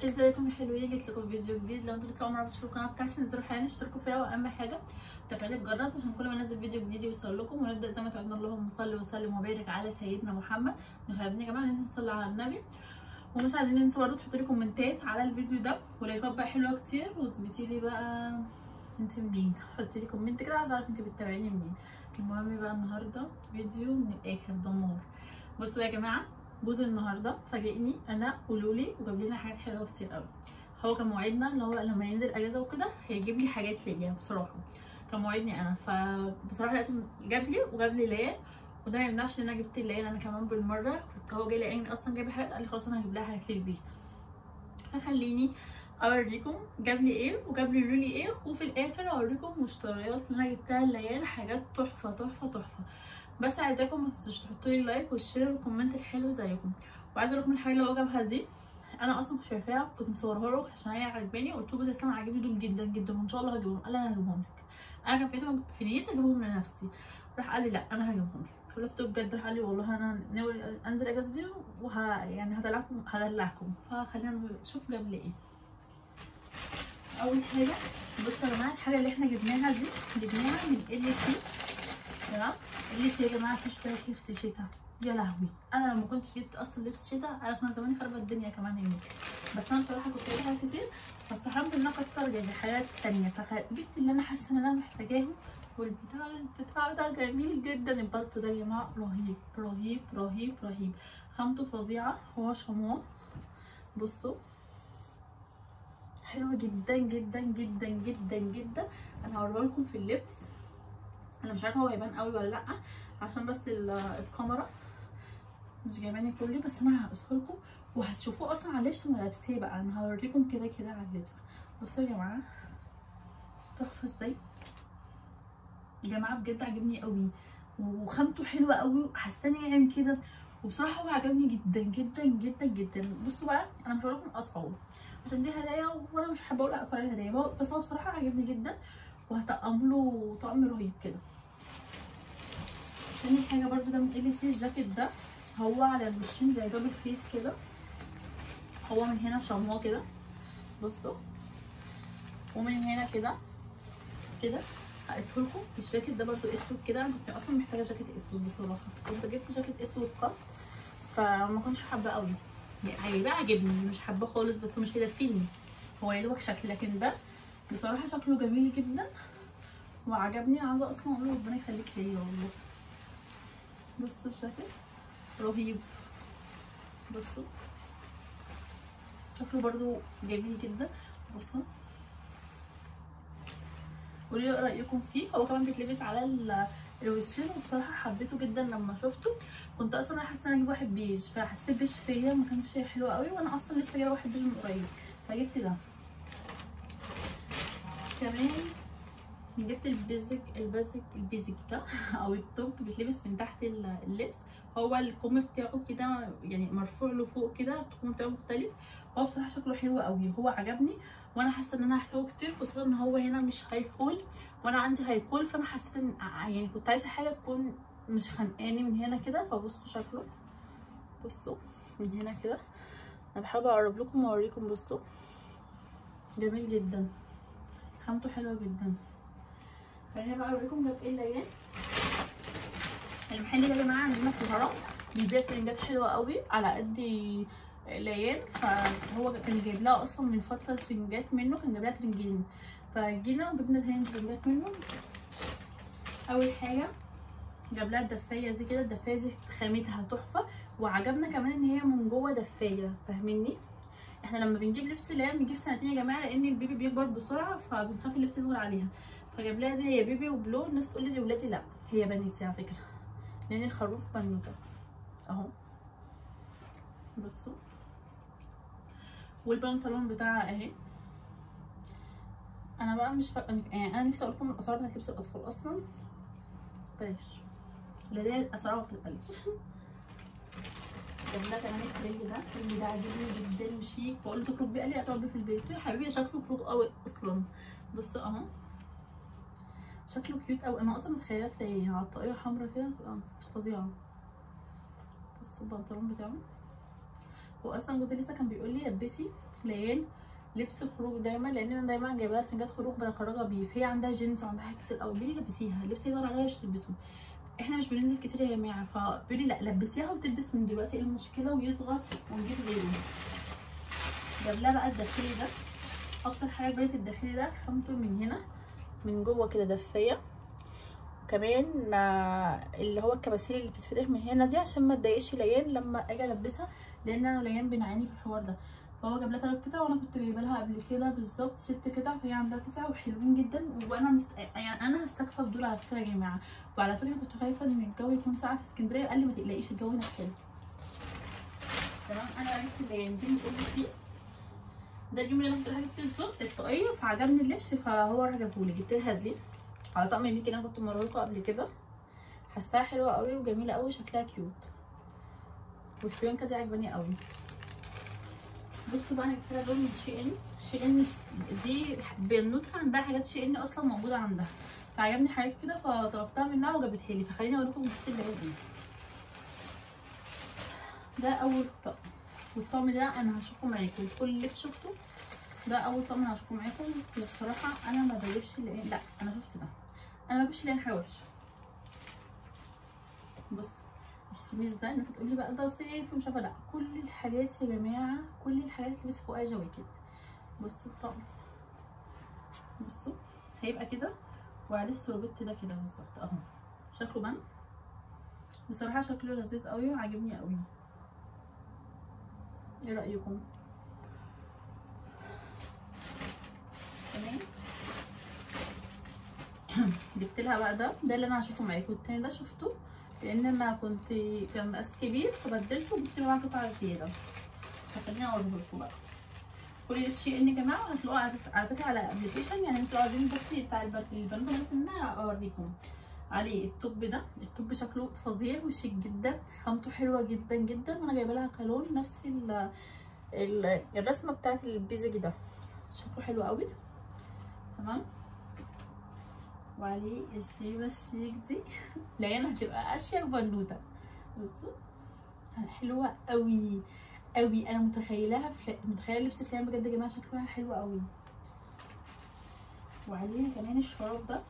ازيكم يا حلوين جيت لكم فيديو جديد لو انتوا لسه اول مره بتشوفوا القناه بتاعتي انزلوا حالا اشتركوا فيها واهم حاجه تفعيل الجرس عشان كل ما انزل فيديو جديد يوصل لكم ونبدا زي ما تعودنا اللهم صل وسلم وبارك على سيدنا محمد مش عايزين يا جماعه ننسى نصلي على النبي ومش عايزين ننسى برضه تحطوا لي كومنتات على الفيديو ده ولايكات بقى حلوه كتير واثبتي لي بقى انت منين حطي لي كومنت كده عايزه اعرف انت بتتابعيني منين المهم بقى النهارده فيديو من الاخر دمار بصوا يا جماعه جوز النهارده فاجئني انا ولولي وجاب لنا حاجات حلوه كتير قوي هو كان موعدنا ان هو لما ينزل اجازه وكده هيجيب لي حاجات ليا بصراحه كان موعدني انا فبصراحه لقيته جاب لي وجاب لي ليا وده ما يمنعش ان انا جبت ليا انا كمان بالمره كنت هو جاي لقاني اصلا جايبه حاجات قال لي خلاص انا هجيب لها حاجات للبيت فخليني اوريكم جاب لي ايه وجاب لي لولي ايه وفي الاخر اوريكم مشتريات اللي انا جبتها ليان حاجات تحفه تحفه تحفه بس عايزاكم ما تنسوش تحطوا لي لايك والشير والكومنت الحلو زيكم وعايزه اقول لكم الحاجه اللي هو جابها دي انا اصلا كنت شايفاها كنت مصورها له عشان هي عجباني قلت له بس انا عاجبني دول جدا جدا وان شاء الله هجيبهم قال لي انا هجيبهم لك انا كان في في نيتي اجيبهم لنفسي راح قال لي لا انا هجيبهم لك قلت له بجد راح قال لي والله انا ناوي انزل اجازه دي وه يعني هدلعكم هدلعكم فخلينا نشوف جاب لي ايه اول حاجه بصوا يا جماعه الحاجه اللي احنا جبناها دي جبناها من ال سي تمام ال سي يا جماعه في شويه لبس شتا يا لهوي انا لما كنت جبت اصلا لبس شتا انا كان زماني خربت الدنيا كمان هناك بس انا بصراحه كنت جايبه حاجات كتير فاستحرمت ان انا اكتر جايبه حاجات تانية فجبت اللي انا حاسه ان انا محتاجاهم والبتاع البتاع ده جميل جدا البلطو ده يا جماعه رهيب رهيب رهيب رهيب خامته فظيعه هو شموع بصوا حلوه جدا جدا جدا جدا جدا انا هوريه لكم في اللبس انا مش عارفه هو هيبان قوي ولا لا عشان بس الكاميرا مش جايباني كله بس انا هقصه لكم وهتشوفوه اصلا على اللبس وانا لابساه بقى انا هوريكم كده كده على اللبس بصوا يا جماعه تحفه ازاي يا جماعه بجد عجبني قوي وخامته حلوه قوي وحساني ناعم كده وبصراحه هو عجبني جدا جدا جدا جدا بصوا بقى انا مش هوريكم اسعاره عشان دي هدايا وانا مش حابه اقول اسعار الهدايا بس هو بصراحه عجبني جدا وهطقم له طقم رهيب كده تاني حاجه برضو ده من ال سي الجاكيت ده هو على الوشين زي دبل فيس كده هو من هنا شموع كده بصوا ومن هنا كده كده هقيسه لكم الجاكيت ده برضو اسود كده انا كنت اصلا محتاجه جاكيت اسود بصراحه كنت جبت جاكيت اسود قط فما كنتش حابه قوي هيبقى عاجبني مش حابه خالص بس مش هيدفيني هو يا دوبك شكل لكن ده بصراحه شكله جميل جدا وعجبني عايزه اصلا اقول له ربنا يخليك ليا والله بصوا الجاكيت رهيب بصوا شكله برضو جميل جدا بصوا قولي لي رايكم فيه هو كمان بيتلبس على الوشين وبصراحه حبيته جدا لما شفته كنت اصلا حاسه ان اجيب واحد بيج فحسيت البيج فيا ما كانش حلو قوي وانا اصلا لسه جايبه واحد بيج من قريب فجبت ده كمان جبت البيزك البيزك البيزك ده او التوب بيتلبس من تحت اللبس هو الكم بتاعه كده يعني مرفوع لفوق كده الكم بتاعه مختلف هو بصراحه شكله حلو قوي هو عجبني وانا حاسه ان انا هحتاجه كتير خصوصا ان هو هنا مش هيكول وانا عندي هيكول فانا حسيت ان يعني كنت عايزه حاجه تكون مش خانقاني من هنا كده فبصوا شكله بصوا من هنا كده انا بحاول اقرب لكم واوريكم بصوا جميل جدا خامته حلوه جدا خليني بقى اوريكم جاب ايه الليان المحل ده يا جماعه عندنا في الهرم بيبيع ترنجات حلوه قوي على قد ليان فهو كان جايب لها اصلا من فتره ترنجات منه كان جايب لها ترنجين فجينا وجبنا تاني ترنجات منه اول حاجه جاب لها الدفايه دي كده الدفايه دي خامتها تحفه وعجبنا كمان ان هي من جوه دفايه فاهميني احنا لما بنجيب لبس ليان بنجيب سنتين يا جماعه لان البيبي بيكبر بسرعه فبنخاف اللبس يصغر عليها فجاب لها دي هي بيبي وبلو الناس تقول لي دي ولادي لا هي بناتي على فكره لان الخروف بنوته اهو بصوا والبنطلون بتاعها اهي انا بقى مش ف... يعني انا نفسي اقول لكم الاسعار بتاعت لبس الاطفال اصلا بلاش لدي الاسعار ما بتتقالش ده كمان الترنج ده الترنج ده عاجبني جدا وشيك بقول له تخرج بيه قال لي هتقعد بيه في البيت يا حبيبي شكله خروج قوي اصلا بص اهو شكله كيوت قوي انا اصلا متخيله في على الطاقيه حمرا كده تبقى فظيعه بصوا البنطلون بتاعه هو اصلا جوزي لسه كان بيقول لي لبسي ليان لبس خروج دايما لان انا دايما جايبه لها ترنجات خروج بخرجها بيه فهي عندها جينز وعندها حاجات كتير قوي بيقولي لبسيها اللبس يظهر عليها مش تلبسه احنا مش بننزل كتير يا جماعه فبيقولي لا لبسيها وتلبس من دلوقتي ايه المشكله ويصغر ونجيب غيره جاب لها بقى الداخلي ده اكتر حاجه عجباني الداخلي ده خامته من هنا من جوه كده دفيه وكمان اللي هو الكباسيل اللي بتتفتح من هنا دي عشان ما تضايقش ليان لما اجي البسها لان انا وليان بنعاني في الحوار ده فهو جاب لها ثلاث قطع وانا كنت جايبه لها قبل كده بالظبط ست قطع فهي عندها تسعه وحلوين جدا وانا مست... يعني انا هستكفى بدول على فكره يا جماعه وعلى فكره كنت خايفه ان الجو يكون ساقع في اسكندريه قال لي ما تقلقيش الجو هناك حلو تمام انا جبت اللي دي بتقول لي ده اليوم اللي انا كنت حاجه فيه بالظبط الطاقيه فعجبني اللبس فهو راح جابهولي جبت لها دي على طقم ميكي اللي انا كنت مروقه قبل كده حاساها حلوه قوي وجميله قوي شكلها كيوت والفيونكه دي عجباني قوي بصوا بقى انا جبت دول من شي ان شي ان دي بنوته عندها حاجات شي ان اصلا موجوده عندها فعجبني حاجات كده فطلبتها منها وجابتها لي فخليني اقول لكم جبت اللي ايه ده اول طقم والطقم ده انا هشوفه معاكم كل اللي شفته ده اول طقم انا هشوفه معاكم بصراحه انا ما بجيبش اللي لا انا شفت ده انا ما بجيبش اللي حاجه وحشه بصوا الشميز ده الناس هتقول لي بقى ده صيف ومش عارفه لا كل الحاجات يا جماعه كل الحاجات تلبس فوقها جواكت بصوا الطقم بصوا هيبقى كده وعليه ستروبيت ده كده بالظبط اهو شكله بان بصراحه شكله لذيذ قوي وعاجبني قوي ايه رايكم تمام جبت لها بقى ده ده اللي انا هشوفه معاكم التاني ده شفته لان انا كنت كان مقاس كبير فبدلته وجبت له قطعه زياده خليني اوريه لكم بقى كل الشيء ان يا جماعه هتلاقوه على فكره على ابلكيشن يعني انتوا عايزين بس بتاع البنات بس ان انا اوريكم عليه التوب ده التوب شكله فظيع وشيك جدا خامته حلوه جدا جدا وانا جايبه لها كالون نفس ال ال الرسمه بتاعت البيزك ده شكله حلو قوي تمام وعليه الجيبه الشيك دي العين هتبقى اشيك بنوته بصوا حلوه قوي قوي انا متخيلها في متخيله لبس فلان بجد يا جماعه شكلها حلو قوي وعليها كمان الشراب ده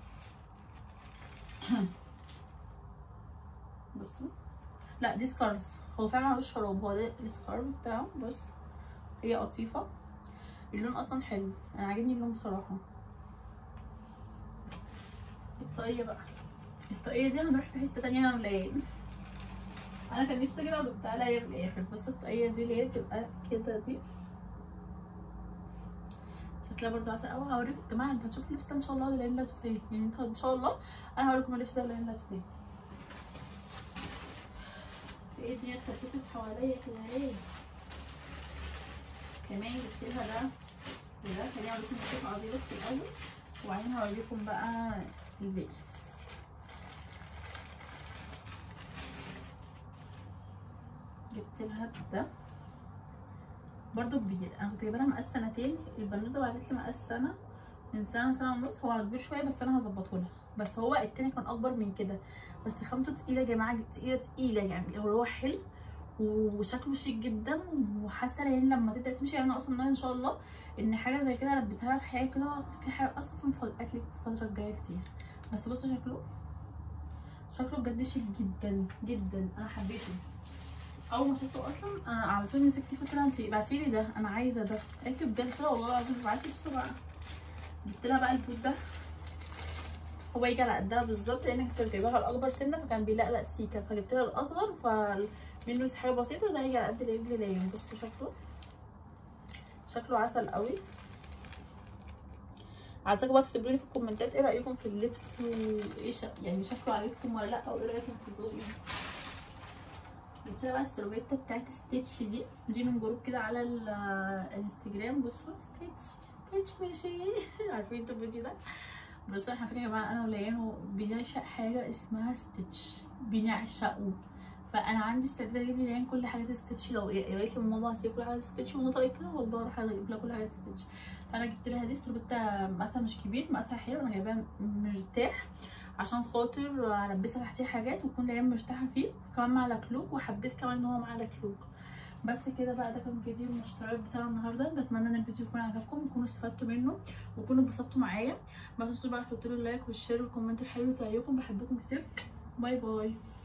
بصوا لا دي سكارف هو فعلا ملوش شراب هو ده السكارف بتاعه بص هي قطيفه اللون اصلا حلو انا عاجبني اللون بصراحه الطاقيه بقى الطاقيه دي هنروح في حته تانية انا ملاقيين انا كان نفسي كده وجبتها لها في الاخر بس الطاقيه دي اللي هي بتبقى كده دي شكلها برضه عسل قوي هوريكم يا جماعه انتوا هتشوفوا اللبس ده ان شاء الله اللي لابسه ايه يعني انتوا ان شاء الله انا هوريكم اللبس ده اللي لابسه ايه في ايه الدنيا اتكبست حواليا كده ايه كمان جبت لها ده وده خليني اوريكم القطعه دي بس الاول وبعدين هوريكم بقى الباقي جبت لها ده برضو كبير انا كنت جايبه لها مقاس سنتين البنوته بعتت لي مقاس سنه من سنه سنه ونص هو كبير شويه بس انا هظبطه لها بس هو التاني كان اكبر من كده بس خامته تقيله يا جماعه تقيله تقيله يعني هو حلو وشكله شيك جدا وحاسه يعني لما تبدا تمشي يعني اصلا ان شاء الله ان حاجه زي كده البسها لها في حاجه كده في حاجه اصلا في مفاجات ليك في الفتره الجايه كتير بس بصوا شكله شكله بجد شيك جدا جدا انا حبيته اول ما شفته اصلا انا على طول مسكت فكره انت ابعتي لي ده انا عايزه ده قالت لي بجد كده والله العظيم ابعتي بسرعه جبت لها بقى البوت ده هو يجي على قدها بالظبط لان كنت جايباها الاكبر سنه فكان بيلقلق سيكه فجبت لها الاصغر فمنه حاجه بسيطه ده يجي على قد رجلي لايم بصوا شكله شكله عسل قوي عايزاكم بقى تكتبوا لي في الكومنتات ايه رايكم في اللبس وايه يعني شكله عاجبكم ولا لا او ايه رايكم في ذوقي جبت بقى السلوبيتا بتاعت ستيتش دي دي من جروب كده على الانستجرام بصوا ستيتش ستيتش ماشي عارفين انتوا الفيديو ده بصوا احنا فاكرين يا جماعه انا وليان بنعشق حاجه اسمها ستيتش بنعشقه فانا عندي استعداد اجيب ليان كل حاجات ستيتش لو قالت لي ماما هتجيب كل حاجه ستيتش وانا طايق كده والله اروح اجيب لها كل حاجه ستيتش فانا جبت لها دي ستروبيتا مقاسها مش كبير مقاسها حلو انا جايباها مرتاح عشان خاطر البسها تحتيه حاجات وتكون ليان مرتاحه فيه وكمان مع لكلوك وحبيت كمان ان هو مع لكلوك بس كده بقى ده كان فيديو المشتريات بتاع النهارده بتمنى ان الفيديو يكون عجبكم تكونوا استفدتوا منه وتكونوا اتبسطتوا معايا ما تنسوش بقى تحطوا لي اللايك والشير والكومنت الحلو زيكم بحبكم كتير باي باي